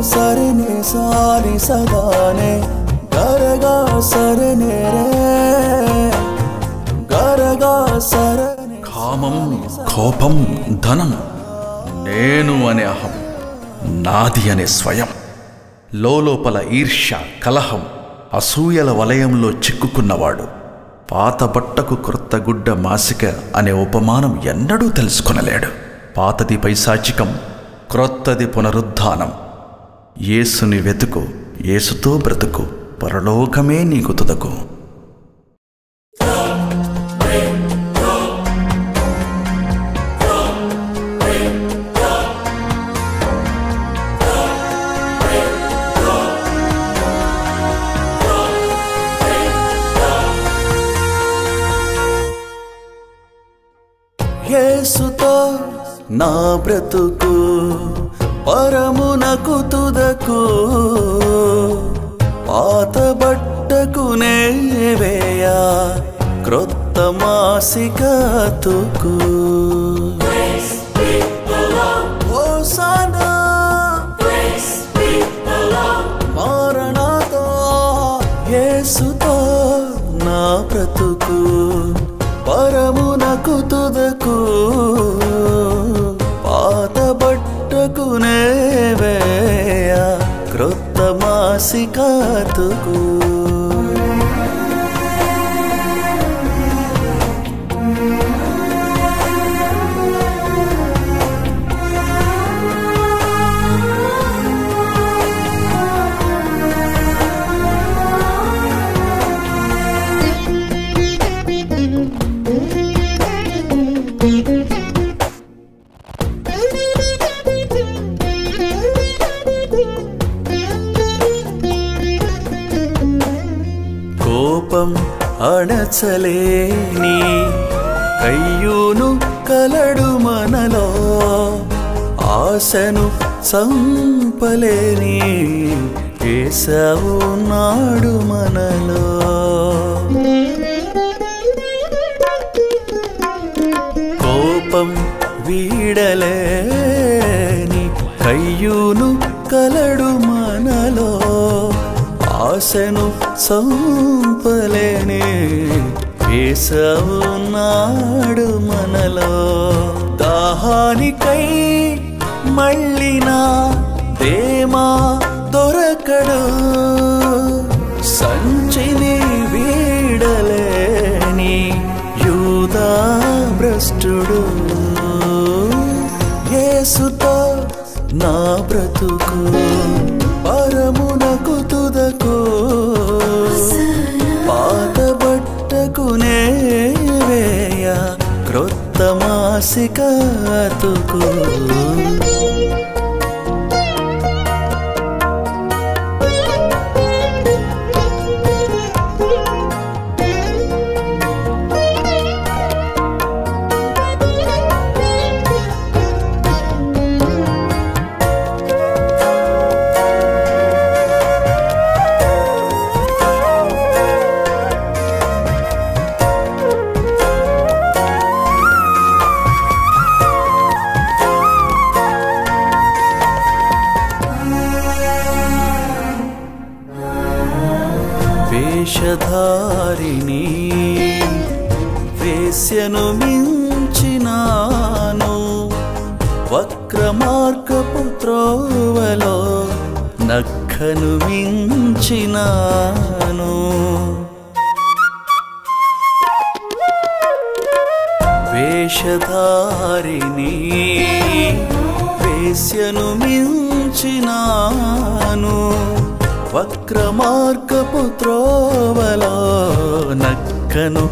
సరిని సారి సగానే గరగా సరిని రే గరగా సరని కామం కోపం ధనం నేను అనే అహం నాది అనే స్వయం లోపల ఈర్ష్య కలహం అసూయల వలయంలో చిక్కుకున్నవాడు పాత బట్టకు క్రొత్త గుడ్డ మాసిక అనే ఉపమానం ఎన్నడూ తెలుసుకొనలేడు పాతది పైశాచికం క్రొత్తది పునరుద్ధానం యేసుని వెతుకు యేసుతో బ్రతుకు పరలోకమే నీకు తుదకు యేసుతో నా బ్రతుకు పరమునకు తుదకు పాత బట్టకు నేవేయా క్రొత్త మాసిక తుకు హోసానా మారణాతో యేసుతో నా బ్రతుకు పరమునకు తుదకు పాత బట్టకు నేవేయ క్రొత్త మాసిక తుకు కోపం అణచలేని కయ్యూను కలడు మనలో ఆశను సంపలేని ఏసావు నాడు మనలో కోపం వీడలేని కయ్యూను కలడు మనలో ఆశను సంపలేని వేసవు నాడు మనలో దాహానికై మళ్ళినా దేమా దొరకడు సంచిని వీడలేని యూదా భ్రష్టుడు యేసుతో నా బ్రతుకు పరమునకు తుదకు పాత బట్టకు నేవేయ క్రొత్త మాసిక అతుకు వేషధారిణి వేశ్యను మించినాను వక్రమార్గపు త్రోవలో నక్కను మించినాను వేషధారిణి వేశ్యను మించినాను వక్రమార్గపు త్రోవలో నక్కను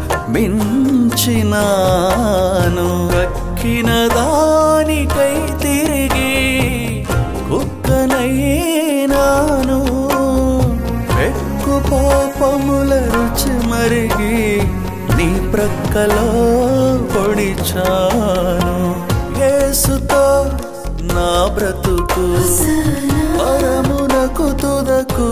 మించినాను రక్కిన దానికై తిరిగి కుక్కనైనాను ఎక్కు పాపముల రుచి మరిగి నీ ప్రక్కలో పొడిచాను యేసుతో నా బ్రతుకు పరమునకు తుదకు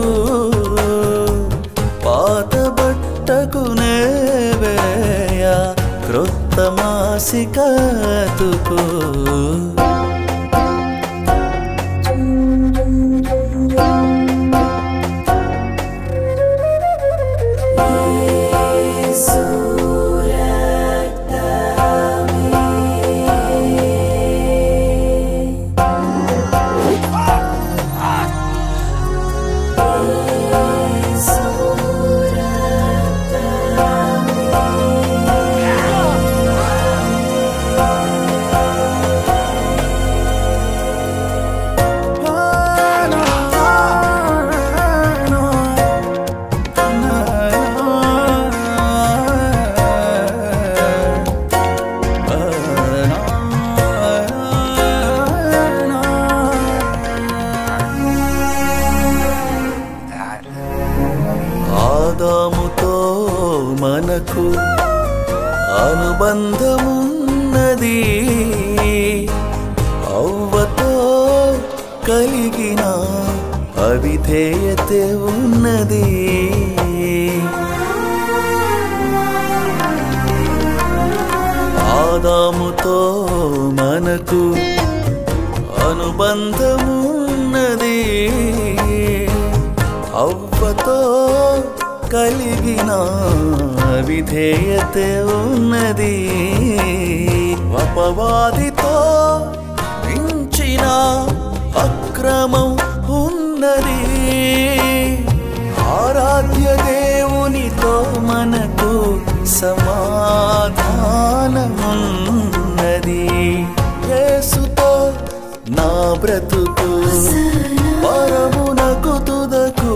పాత బట్టకు నేవేయ క్రొత్త మాసిక తుకు అవిధేయతే ఉన్నది ఆదాముతో మనకు అనుబంధమున్నది అవ్వతో కలిగిన విధేయతే ఉన్నది అపవాదితో మించిన అక్రమం ఉన్నది ఆరాధ్య దేవునితో మనకు సమాధానమున్నది యేసుతో నా బ్రతుకు పరమునకు తుదకు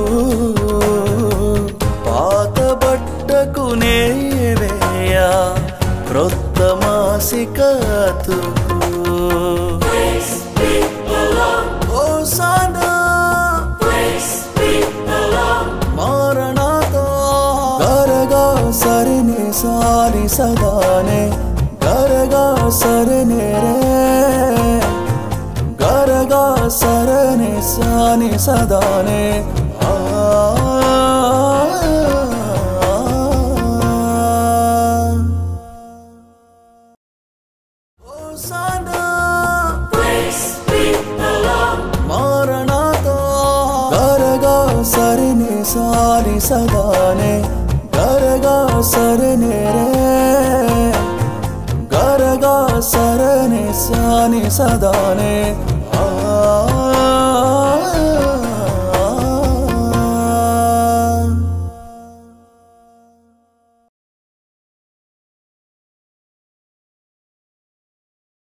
పాత బట్టకు నేవేయ క్రొత్త మాసికతుకు ఓసానా మారణాతో గరగా సరిని సారి సదానే గరగా సరిని రే గరగా సరని సాని సదానే ఆ ఓసానా మారణాతో గరగా సరిని సారి సదానే గరగా సరిని రే గరగా సరని సాని సదానే ఆ